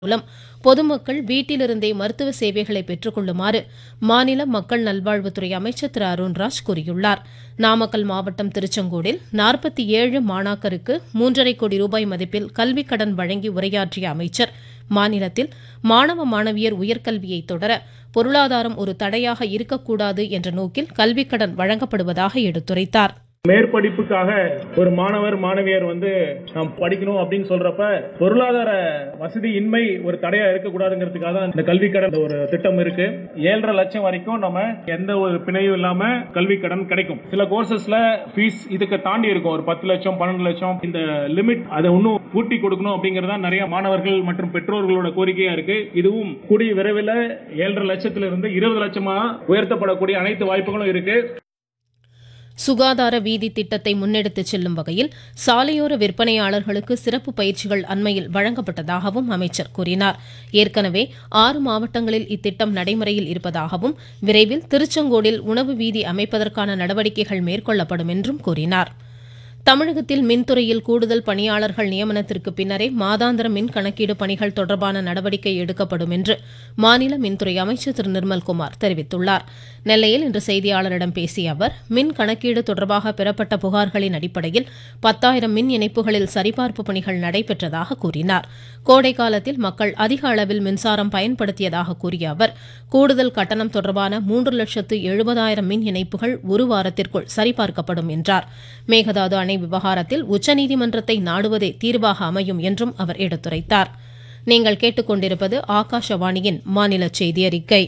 மூலம் பொதுமக்கள் வீட்டிலிருந்தே மருத்துவ சேவைகளை பெற்றுக் கொள்ளுமாறு மாநில மக்கள் நல்வாழ்வுத்துறை அமைச்சர் திரு அருண்ராஜ் கூறியுள்ளார் நாமக்கல் மாவட்டம் திருச்செங்கோடில் நாற்பத்தி ஏழு மாணாக்கருக்கு மூன்றரை கோடி ரூபாய் மதிப்பில் கல்விக் கடன் வழங்கி உரையாற்றிய அமைச்சர் மாநிலத்தில் மாணவ மாணவியர் உயர்கல்வியை தொடர பொருளாதாரம் ஒரு தடையாக இருக்கக்கூடாது என்ற நோக்கில் கல்விக் கடன் வழங்கப்படுவதாக எடுத்துரைத்தார் மேற்படிப்புக்காக ஒரு மாணவர் மாணவியர் வந்து நாம் படிக்கணும் அப்படின்னு சொல்றப்ப பொருளாதார வசதி இன்மை ஒரு தடையா இருக்கக்கூடாதுங்கிறதுக்காக தான் இந்த கல்வி கடன் ஒரு திட்டம் இருக்கு ஏழரை லட்சம் வரைக்கும் நம்ம எந்த ஒரு பிணையும் இல்லாம கல்வி கடன் கிடைக்கும் சில கோர்சஸ்ல ஃபீஸ் இதுக்கு தாண்டி இருக்கும் ஒரு பத்து லட்சம் பன்னெண்டு லட்சம் இந்த லிமிட் அதை இன்னும் கூட்டி கொடுக்கணும் அப்படிங்கறதா நிறைய மாணவர்கள் மற்றும் பெற்றோர்களோட கோரிக்கையா இருக்கு இதுவும் கூடிய விரைவில் ஏழரை லட்சத்திலிருந்து இருந்து இருபது லட்சமா உயர்த்தப்படக்கூடிய அனைத்து வாய்ப்புகளும் இருக்கு சுகாதார வீதி திட்டத்தை முன்னெடுத்துச் செல்லும் வகையில் சாலையோர விற்பனையாளர்களுக்கு சிறப்பு பயிற்சிகள் அண்மையில் வழங்கப்பட்டதாகவும் அமைச்சர் கூறினார் ஏற்கனவே ஆறு மாவட்டங்களில் இத்திட்டம் நடைமுறையில் இருப்பதாகவும் விரைவில் திருச்செங்கோடில் உணவு வீதி அமைப்பதற்கான நடவடிக்கைகள் மேற்கொள்ளப்படும் என்றும் கூறினார் தமிழகத்தில் மின்துறையில் கூடுதல் பணியாளர்கள் நியமனத்திற்கு பின்னரே மாதாந்திர மின் கணக்கீடு பணிகள் தொடர்பான நடவடிக்கை எடுக்கப்படும் என்று மாநில மின்துறை அமைச்சர் திரு நிர்மல்குமார் தெரிவித்துள்ளார் நெல்லையில் இன்று செய்தியாளரிடம் பேசிய அவர் மின் கணக்கீடு தொடர்பாக பெறப்பட்ட புகார்களின் அடிப்படையில் பத்தாயிரம் மின் இணைப்புகளில் சரிபார்ப்பு பணிகள் நடைபெற்றதாக கூறினார் கோடை காலத்தில் மக்கள் அதிக அளவில் மின்சாரம் பயன்படுத்தியதாக கூறிய அவர் கூடுதல் கட்டணம் தொடர்பான மூன்று லட்சத்து எழுபதாயிரம் மின் இணைப்புகள் ஒரு வாரத்திற்குள் சரிபார்க்கப்படும் என்றார் மேகதாது அணை விவகாரத்தில் உச்சநீதிமன்றத்தை நாடுவதே தீர்வாக அமையும் என்றும் அவர் எடுத்துரைத்தார் நீங்கள் கேட்டுக்கொண்டிருப்பது ஆகாஷவாணியின் மாநில செய்தி அறிக்கை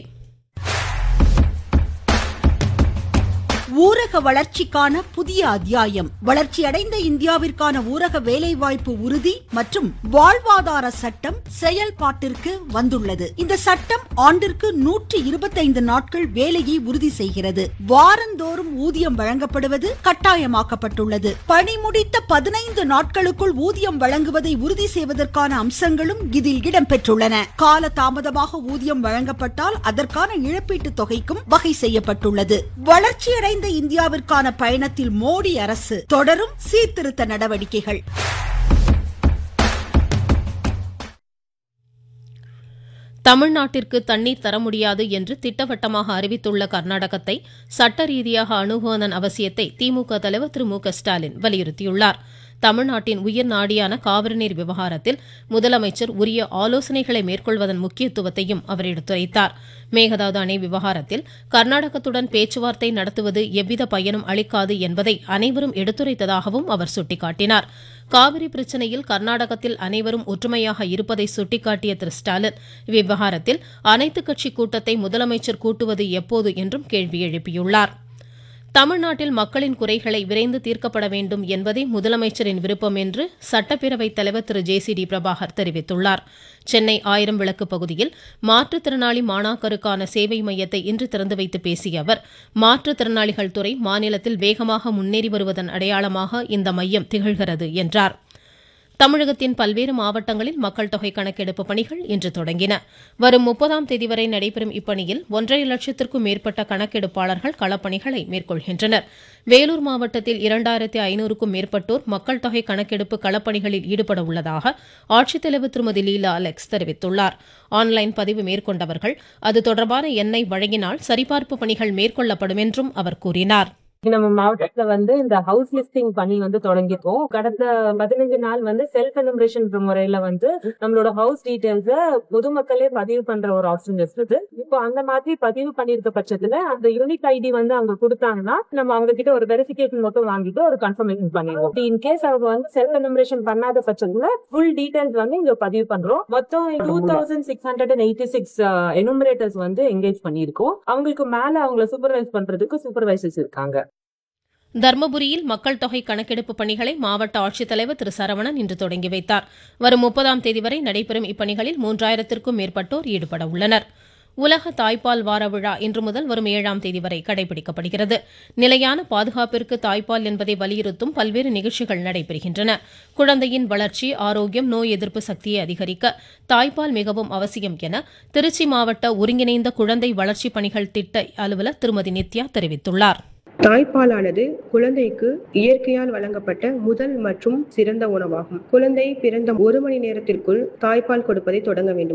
ஊரக வளர்ச்சிக்கான புதிய அத்தியாயம் வளர்ச்சியடைந்த இந்தியாவிற்கான ஊரக வேலைவாய்ப்பு உறுதி மற்றும் வாழ்வாதார சட்டம் செயல்பாட்டிற்கு வந்துள்ளது இந்த சட்டம் ஆண்டிற்கு நூற்றி இருபத்தைந்து நாட்கள் வேலையை உறுதி செய்கிறது வாரந்தோறும் ஊதியம் வழங்கப்படுவது கட்டாயமாக்கப்பட்டுள்ளது பணி முடித்த பதினைந்து நாட்களுக்குள் ஊதியம் வழங்குவதை உறுதி செய்வதற்கான அம்சங்களும் இதில் இடம்பெற்றுள்ளன கால தாமதமாக ஊதியம் வழங்கப்பட்டால் அதற்கான இழப்பீட்டு தொகைக்கும் வகை செய்யப்பட்டுள்ளது வளர்ச்சியடைந்த இந்தியாவிற்கான பயணத்தில் மோடி அரசு தொடரும் சீர்திருத்த நடவடிக்கைகள் தமிழ்நாட்டிற்கு தண்ணீர் தர முடியாது என்று திட்டவட்டமாக அறிவித்துள்ள கர்நாடகத்தை சட்ட ரீதியாக அணுகுவதன் அவசியத்தை திமுக தலைவர் திரு மு க ஸ்டாலின் வலியுறுத்தியுள்ளார் தமிழ்நாட்டின் உயிர் நாடியான காவிரி நீர் விவகாரத்தில் முதலமைச்சர் உரிய ஆலோசனைகளை மேற்கொள்வதன் முக்கியத்துவத்தையும் அவர் எடுத்துரைத்தார் மேகதாது அணை விவகாரத்தில் கர்நாடகத்துடன் பேச்சுவார்த்தை நடத்துவது எவ்வித பயனும் அளிக்காது என்பதை அனைவரும் எடுத்துரைத்ததாகவும் அவர் சுட்டிக்காட்டினார் காவிரி பிரச்சனையில் கர்நாடகத்தில் அனைவரும் ஒற்றுமையாக இருப்பதை சுட்டிக்காட்டிய திரு ஸ்டாலின் இவ்விவகாரத்தில் அனைத்துக் கட்சி கூட்டத்தை முதலமைச்சர் கூட்டுவது எப்போது என்றும் கேள்வி எழுப்பியுள்ளார் தமிழ்நாட்டில் மக்களின் குறைகளை விரைந்து தீர்க்கப்பட வேண்டும் என்பதே முதலமைச்சரின் விருப்பம் என்று சட்டப்பேரவைத் தலைவர் திரு ஜே சி டி பிரபாகர் தெரிவித்துள்ளார் சென்னை ஆயிரம் விளக்கு பகுதியில் மாற்றுத்திறனாளி மாணாக்கருக்கான சேவை மையத்தை இன்று திறந்து வைத்து பேசிய அவர் மாற்றுத்திறனாளிகள் துறை மாநிலத்தில் வேகமாக முன்னேறி வருவதன் அடையாளமாக இந்த மையம் திகழ்கிறது என்றார் தமிழகத்தின் பல்வேறு மாவட்டங்களில் மக்கள் தொகை கணக்கெடுப்பு பணிகள் இன்று தொடங்கின வரும் முப்பதாம் தேதி வரை நடைபெறும் இப்பணியில் ஒன்றரை லட்சத்திற்கும் மேற்பட்ட கணக்கெடுப்பாளர்கள் களப்பணிகளை மேற்கொள்கின்றனர் வேலூர் மாவட்டத்தில் இரண்டாயிரத்தி ஐநூறுக்கும் மேற்பட்டோர் மக்கள் தொகை கணக்கெடுப்பு களப்பணிகளில் ஈடுபட உள்ளதாக ஆட்சித்தலைவர் திருமதி லீலா அலெக்ஸ் தெரிவித்துள்ளார் ஆன்லைன் பதிவு மேற்கொண்டவர்கள் அது தொடர்பான எண்ணை வழங்கினால் சரிபார்ப்பு பணிகள் மேற்கொள்ளப்படும் என்றும் அவர் கூறினார் நம்ம மாவட்டத்துல வந்து இந்த ஹவுஸ் லிஸ்டிங் பணி வந்து தொடங்கிருக்கோம் கடந்த பதினஞ்சு நாள் வந்து செல்ஃப் எனுமரேஷன் முறையில வந்து நம்மளோட ஹவுஸ் டீடைல்ஸ் பொதுமக்களே பதிவு பண்ற ஒரு ஆப்ஷன் இருக்குது இப்போ அந்த மாதிரி பதிவு பண்ணிருக்க பட்சத்துல அந்த யூனிக் ஐடி வந்து அவங்க கொடுத்தாங்கன்னா நம்ம அவங்க கிட்ட ஒரு வெரிஃபிகேஷன் மட்டும் வாங்கிட்டு ஒரு கன்ஃபர்மேஷன் பண்ணிடுவோம் இன் கேஸ் அவங்க வந்து செல்ஃப் எனுமரேஷன் பண்ணாத பட்சத்துல ஃபுல் டீடைல்ஸ் வந்து இங்க பதிவு பண்றோம் மொத்தம் two thousand six hundred and eighty six enumerators வந்து என்கேஜ் பண்ணிருக்கோம் அவங்களுக்கு மேல அவங்கள சூப்பர்வைஸ் பண்றதுக்கு சூப்பர்வைசர்ஸ் இருக்காங்க தர்மபுரியில் மக்கள் தொகை கணக்கெடுப்பு பணிகளை மாவட்ட ஆட்சித்தலைவர் திரு சரவணன் இன்று தொடங்கி வைத்தார் வரும் முப்பதாம் தேதி வரை நடைபெறும் இப்பணிகளில் மூன்றாயிரத்திற்கும் மேற்பட்டோர் ஈடுபட உள்ளனர் உலக தாய்ப்பால் வார விழா இன்று முதல் வரும் ஏழாம் தேதி வரை கடைபிடிக்கப்படுகிறது நிலையான பாதுகாப்பிற்கு தாய்ப்பால் என்பதை வலியுறுத்தும் பல்வேறு நிகழ்ச்சிகள் நடைபெறுகின்றன குழந்தையின் வளர்ச்சி ஆரோக்கியம் நோய் எதிர்ப்பு சக்தியை அதிகரிக்க தாய்ப்பால் மிகவும் அவசியம் என திருச்சி மாவட்ட ஒருங்கிணைந்த குழந்தை வளர்ச்சி பணிகள் திட்ட அலுவலர் திருமதி நித்யா தெரிவித்துள்ளார் தாய்ப்பாலானது குழந்தைக்கு இயற்கையால் வழங்கப்பட்ட முதல் மற்றும் சிறந்த உணவாகும் குழந்தை பிறந்த ஒரு மணி நேரத்திற்குள் தாய்ப்பால் கொடுப்பதை தொடங்க வேண்டும்